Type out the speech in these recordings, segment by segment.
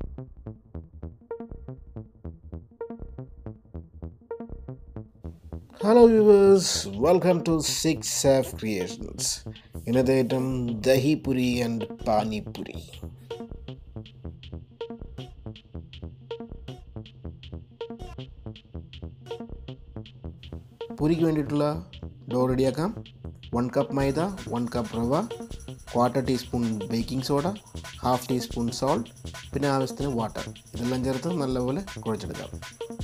hello viewers welcome to six Saaf creations ഇന്നത്തെ item dahipuri and panipuri പൂരിക്ക് വേണ്ടിയിട്ടുള്ള ഡോ റെഡിയാക്കാം one cup maida one cup rava quarter teaspoon baking soda half teaspoon salt പിന്നെ ആവശ്യത്തിന് water ഇതെല്ലാം ചേർത്ത് നല്ലപോലെ കുഴച്ചെടുക്കാം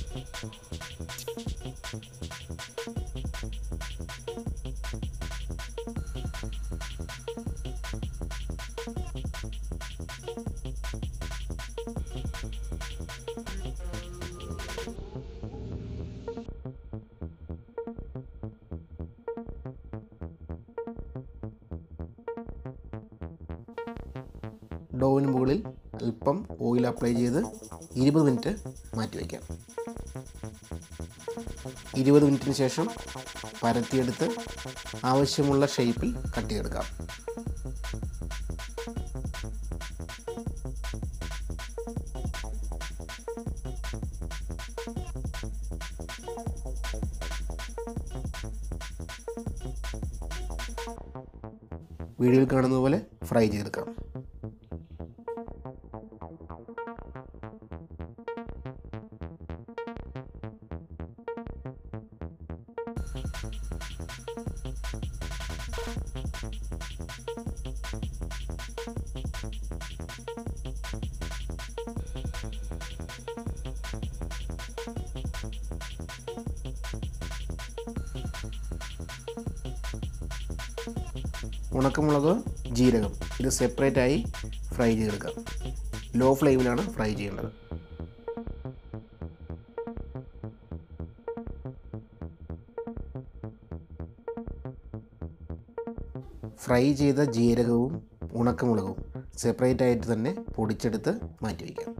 ഡോവിന് മുകളിൽ അല്പം ഓയിൽ അപ്ലൈ ചെയ്ത് ഇരുപത് മിനിറ്റ് മാറ്റി വയ്ക്കാം ഇരുപത് മിനിറ്റിന് ശേഷം പരത്തിയെടുത്ത് ആവശ്യമുള്ള ഷേപ്പിൽ കട്ട് ചെയ്തെടുക്കാം വീഡിയോയിൽ കാണുന്ന പോലെ ഫ്രൈ ചെയ്തെടുക്കാം ഉണക്കമുളക് ജീരകം ഇത് സെപ്പറേറ്റ് ആയി ഫ്രൈ ചെയ്തെടുക്കാം ലോ ഫ്ലെയിമിലാണ് ഫ്രൈ ചെയ്യേണ്ടത് ഫ്രൈ ചെയ്ത ജീരകവും ഉണക്കമുളകും സെപ്പറേറ്റ് ആയിട്ട് തന്നെ പൊടിച്ചെടുത്ത് മാറ്റി വയ്ക്കാം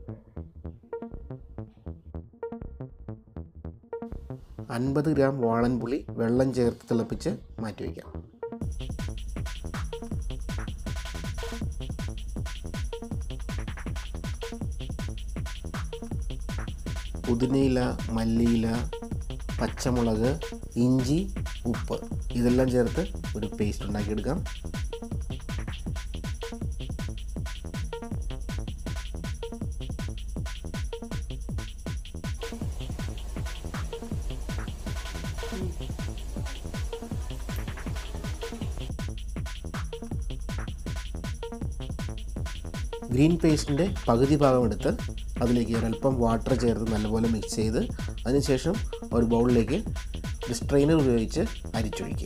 അൻപത് ഗ്രാം വാളൻപുളി വെള്ളം ചേർത്ത് തിളപ്പിച്ച് മാറ്റി വയ്ക്കാം പുതിനയില മല്ലിയില പച്ചമുളക് ഇഞ്ചി ഉപ്പ് ഇതെല്ലാം ചേർത്ത് ഒരു പേസ്റ്റ് ഉണ്ടാക്കിയെടുക്കാം ഗ്രീൻ പേസ്റ്റിൻ്റെ പകുതി ഭാഗം എടുത്ത് അതിലേക്ക് ഒരല്പം വാട്ടർ ചേർത്ത് നല്ലപോലെ മിക്സ് ചെയ്ത് അതിനുശേഷം ഒരു ബൗളിലേക്ക് ഒരു സ്ട്രെയിനർ ഉപയോഗിച്ച് അരിച്ചൊഴിക്കുക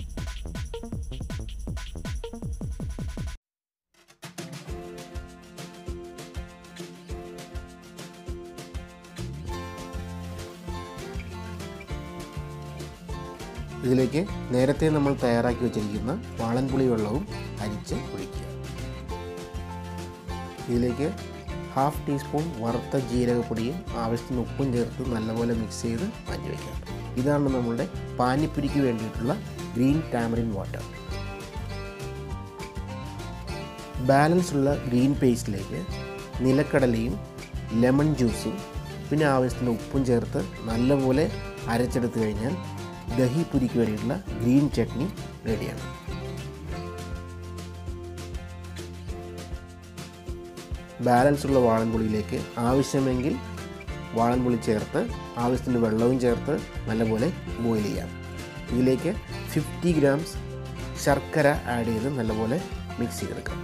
ഇതിലേക്ക് നേരത്തെ നമ്മൾ തയ്യാറാക്കി വെച്ചിരിക്കുന്ന വാളൻപുളി വെള്ളവും അരിച്ച് ഒഴിക്കുക ഇതിലേക്ക് ഹാഫ് ടീസ്പൂൺ വറുത്ത ജീരകപ്പൊടിയും ആവശ്യത്തിന് ഉപ്പും ചേർത്ത് നല്ലപോലെ മിക്സ് ചെയ്ത് മാറ്റി വയ്ക്കാം ഇതാണ് നമ്മളുടെ പാനിപ്പുരിക്ക് വേണ്ടിയിട്ടുള്ള ഗ്രീൻ ടാമറിൻ വാട്ടർ ബാലൻസ് ഉള്ള ഗ്രീൻ പേസ്റ്റിലേക്ക് നിലക്കടലയും ലെമൺ ജ്യൂസും പിന്നെ ആവശ്യത്തിന് ഉപ്പും ചേർത്ത് നല്ലപോലെ അരച്ചെടുത്ത് കഴിഞ്ഞാൽ ദഹി പുരിക്ക് വേണ്ടിയിട്ടുള്ള ഗ്രീൻ ചട്നി റെഡിയാണ് ബാലൻസ് ഉള്ള വാളൻപുളിയിലേക്ക് ആവശ്യമെങ്കിൽ വാളൻപുളി ചേർത്ത് ആവശ്യത്തിന് വെള്ളവും ചേർത്ത് നല്ലപോലെ ബോയിൽ ചെയ്യാം ഇതിലേക്ക് ഫിഫ്റ്റി ഗ്രാംസ് ശർക്കര ആഡ് ചെയ്ത് നല്ലപോലെ മിക്സ് ചെയ്തെടുക്കാം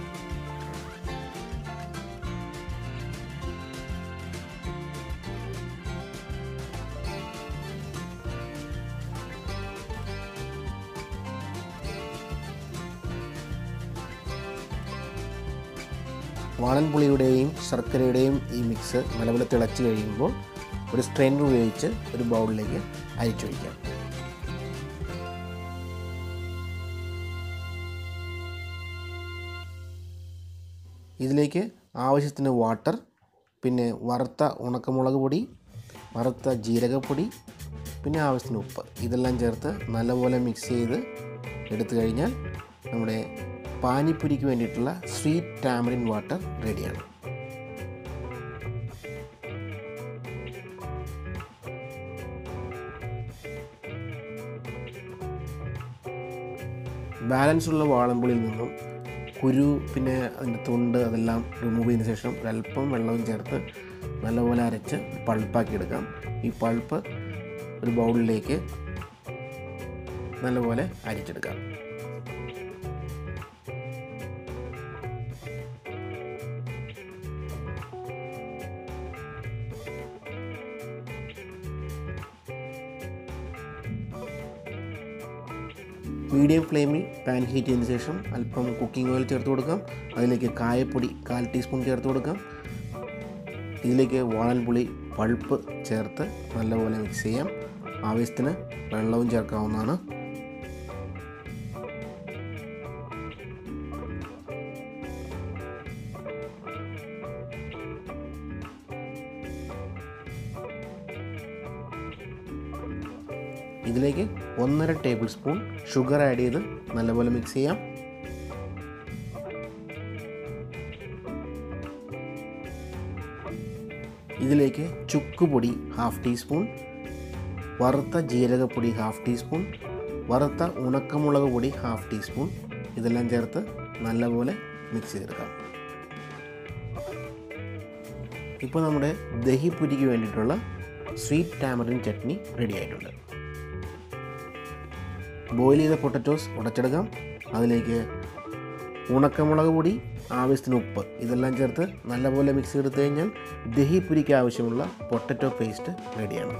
വാളൻപുളിയുടെയും ശർക്കരയുടെയും ഈ മിക്സ് നല്ലപോലെ തിളച്ച് കഴിയുമ്പോൾ ഒരു സ്ട്രെയിനർ ഉപയോഗിച്ച് ഒരു ബൗളിലേക്ക് അരിച്ചൊഴിക്കാം ഇതിലേക്ക് ആവശ്യത്തിന് വാട്ടർ പിന്നെ വറുത്ത ഉണക്കമുളക് പൊടി വറുത്ത ജീരകപ്പൊടി പിന്നെ ആവശ്യത്തിന് ഉപ്പ് ഇതെല്ലാം ചേർത്ത് നല്ലപോലെ മിക്സ് ചെയ്ത് എടുത്തു കഴിഞ്ഞാൽ നമ്മുടെ പാനിപ്പുരിക്ക് വേണ്ടിയിട്ടുള്ള സ്വീറ്റ് ടാമറിൻ വാട്ടർ റെഡിയാണ് ബാലൻസ് ഉള്ള വാളംപുളിയിൽ നിന്നും കുരു പിന്നെ അതിൻ്റെ തൊണ്ട് അതെല്ലാം റിമൂവ് ചെയ്തതിന് ശേഷം ഒരല്പം വെള്ളവും ചേർത്ത് നല്ലപോലെ അരച്ച് പൾപ്പാക്കി എടുക്കാം ഈ പൾപ്പ് ഒരു ബൗളിലേക്ക് നല്ലപോലെ അരിച്ചെടുക്കാം മീഡിയം ഫ്ലെയിമിൽ പാൻ ഹീറ്റ് ചെയ്തതിന് ശേഷം അല്പം കുക്കിംഗ് ഓയിൽ ചേർത്ത് കൊടുക്കാം അതിലേക്ക് കായപ്പൊടി കാൽ ടീസ്പൂൺ ചേർത്ത് കൊടുക്കാം ഇതിലേക്ക് വാളൻപുളി പൾപ്പ് ചേർത്ത് നല്ലപോലെ മിക്സ് ചെയ്യാം ആവശ്യത്തിന് വെള്ളവും ചേർക്കാവുന്നതാണ് ഇതിലേക്ക് ഒന്നര ടേബിൾ സ്പൂൺ ഷുഗർ ആഡ് ചെയ്ത് നല്ലപോലെ മിക്സ് ചെയ്യാം ഇതിലേക്ക് ചുക്കുപൊടി ഹാഫ് ടീസ്പൂൺ വറുത്ത ജീരകപ്പൊടി ഹാഫ് ടീസ്പൂൺ വറുത്ത ഉണക്കമുളക് പൊടി ഹാഫ് ടീസ്പൂൺ ഇതെല്ലാം ചേർത്ത് നല്ലപോലെ മിക്സ് ചെയ്തെടുക്കാം ഇപ്പോൾ നമ്മുടെ ദഹിപ്പുരിക്ക് വേണ്ടിയിട്ടുള്ള സ്വീറ്റ് ടാമറിൻ ചട്നി റെഡി ആയിട്ടുണ്ട് ബോയിൽ ചെയ്ത പൊട്ടറ്റോസ് ഉടച്ചെടുക്കാം അതിലേക്ക് ഉണക്കമുളക് പൊടി ആവശ്യത്തിന് ഉപ്പ് ഇതെല്ലാം ചേർത്ത് നല്ലപോലെ മിക്സ് എടുത്തു കഴിഞ്ഞാൽ ദഹിപ്പുരിക്ക് ആവശ്യമുള്ള പൊട്ടറ്റോ പേസ്റ്റ് റെഡിയാണ്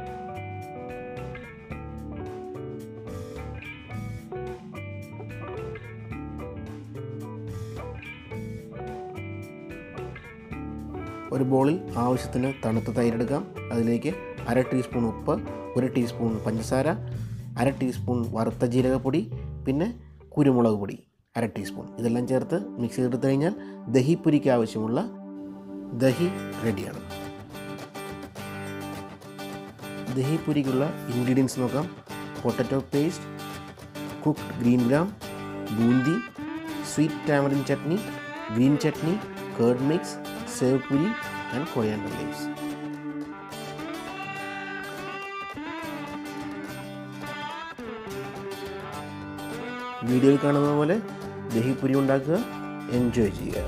ഒരു ബോളിൽ ആവശ്യത്തിന് തണുത്ത തൈരെടുക്കാം അതിലേക്ക് അര ടീസ്പൂൺ ഉപ്പ് ഒരു ടീസ്പൂൺ പഞ്ചസാര അര ടീസ്പൂൺ വറുത്ത ജീരകപ്പൊടി പിന്നെ കുരുമുളക് പൊടി അര ടീസ്പൂൺ ഇതെല്ലാം ചേർത്ത് മിക്സ് ചെയ്തെടുത്തു കഴിഞ്ഞാൽ ദഹിപ്പുരിക്ക് ആവശ്യമുള്ള ദഹി റെഡിയാണ് ദഹിപ്പുരിക്കുള്ള ഇൻഗ്രീഡിയൻസ് നോക്കാം potato paste cooked green gram boondi sweet tamarind chutney green chutney curd mix sev puri and coriander leaves വീഡിയോയിൽ കാണുന്ന പോലെ ദഹിപ്പുരി ഉണ്ടാക്കുക എൻജോയ് ചെയ്യുക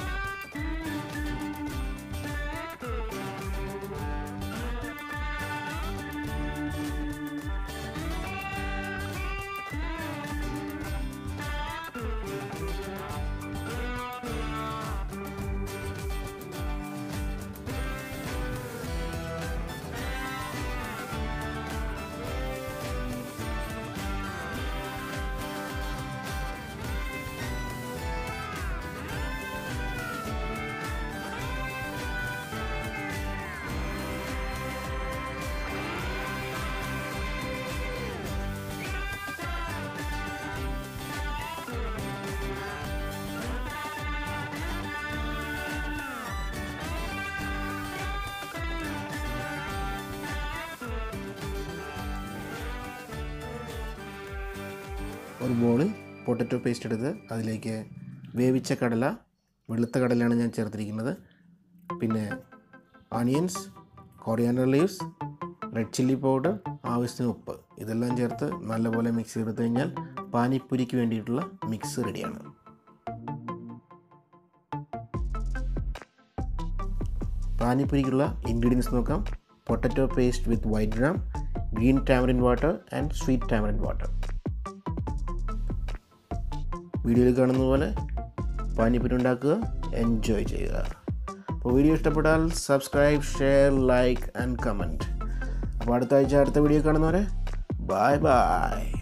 ഒരു ബോളിൽ പൊട്ടറ്റോ പേസ്റ്റ് എടുത്ത് അതിലേക്ക് വേവിച്ച കടല വെളുത്ത കടലയാണ് ഞാൻ ചേർത്തിരിക്കുന്നത് പിന്നെ onions coriander leaves red chilli powder ആവശ്യത്തിന് ഉപ്പ് ഇതെല്ലാം ചേർത്ത് നല്ലപോലെ മിക്സ് ചെയ്തെടുത്ത് കഴിഞ്ഞാൽ പാനിപ്പുരിക്ക് വേണ്ടിയിട്ടുള്ള മിക്സ് റെഡിയാണ് പാനിപ്പുരിക്കുള്ള ഇൻഗ്രീഡിയൻസ് നോക്കാം potato paste with white gram green tamarind water and sweet tamarind water വീഡിയോയിൽ കാണുന്ന പോലെ പാനിപ്പൂരി ഉണ്ടാക്കുക എൻജോയ് ചെയ്യുക അപ്പോൾ വീഡിയോ ഇഷ്ടപ്പെട്ടാൽ subscribe share like and comment അപ്പോൾ അടുത്ത ആഴ്ച അടുത്ത വീഡിയോ കാണുന്നവരെ ബായ് ബായ്